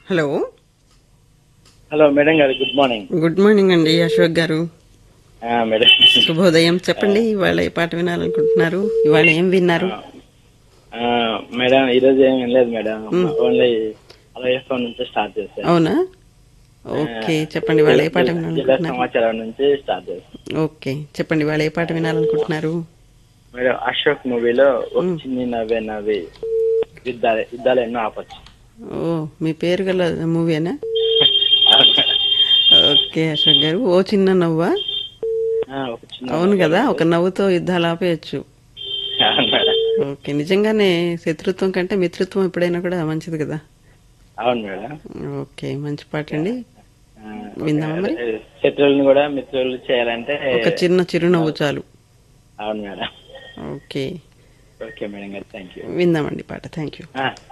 hello hello madam గారు good morning good morning అండి అశోక్ గారు ఆ, మేడం శుభోదయం చెప్పండి ఇవాళ ఏ పాట వినాలనుకుంటున్నారు ఇవాళ ఏం విన్నారు ఆ, మేడం ఈరోజు ఏం లేదు మేడం ఓన్లీ అలా ఫోన్ నుంచి స్టార్ట్ చేశాను అవునా ఓకే చెప్పండి ఇవాళ ఏ పాట జిల్లా వినాలనుకుంటున్నారు సమాచారం నుంచి స్టార్ట్ చేశాను ఓకే చెప్పండి ఇవాళ ఏ పాట వినాలనుకుంటున్నారు మేడం అశోక్ మూవీలో ఒక చిన్ని నవ్వే నవ్వి యుద్ధాలు యుద్ధాలు ఎన్నో ఆపచ్చు ఓ మీ పేరు గల మూవీనా ఓకే అశోక్ గారు ఓ చిన్న నవ్వా ఒక చిన్న అవును కదా ఒక నవ్వుతో యుద్ధాలు ఆపేయచ్చు అవును మేడం ఓకే నిజంగానే శత్రుత్వం కంటే మిత్రుత్వం ఎప్పుడైనా కూడా మంచిది కదా అవును మేడం ఓకే మంచి పాట అండి ఆ, విందామా మరి శత్రువులను కూడా మిత్రులు చేయాలంటే ఒక చిన్న చిరునవ్వు చాలు అవును మేడం ఓకే ఓకే మేడం గారు థ్యాంక్ యూ విందామండి పాట థ్యాంక్ యూ యూ